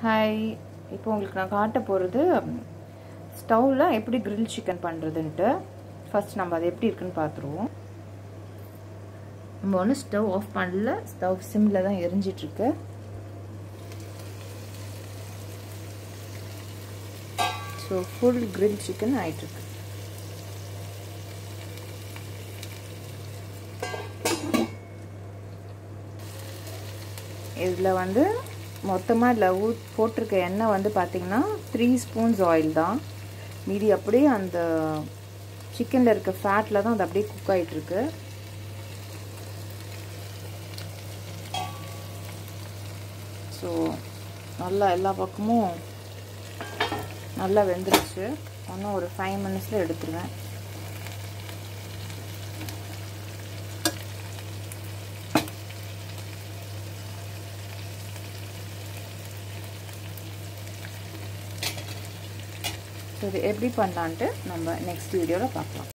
hi இப்போ உங்களுக்கு நான் காட்ட போகிறது ஸ்டவ்வில் எப்படி கிரில் சிக்கன் பண்ணுறதுன்ட்டு ஃபர்ஸ்ட் நம்ம அது எப்படி இருக்குன்னு பார்த்துருவோம் நம்ம ஒன்றும் ஸ்டவ் ஆஃப் பண்ணல ஸ்டவ் சிம்மில் தான் எரிஞ்சிட்ருக்கு ஸோ ஃபுல் கிரில் சிக்கன் ஆயிட்டிருக்கு இதில் வந்து மொத்தமாக இதில் ஊ போட்டிருக்க எண்ணெய் வந்து பார்த்திங்கன்னா த்ரீ ஸ்பூன்ஸ் ஆயில் தான் மீதி அப்படியே அந்த சிக்கனில் இருக்க ஃபேட்டில் தான் அது அப்படியே குக் ஆகிட்டுருக்கு ஸோ நல்லா எல்லா பக்கமும் நல்லா வெந்துருச்சு இன்னும் ஒரு ஃபைவ் மினிட்ஸில் எடுத்துருவேன் ஸோ இது எப்படி பண்ணலான்ட்டு நம்ம நெக்ஸ்ட் வீடியோவில் பார்க்கலாம்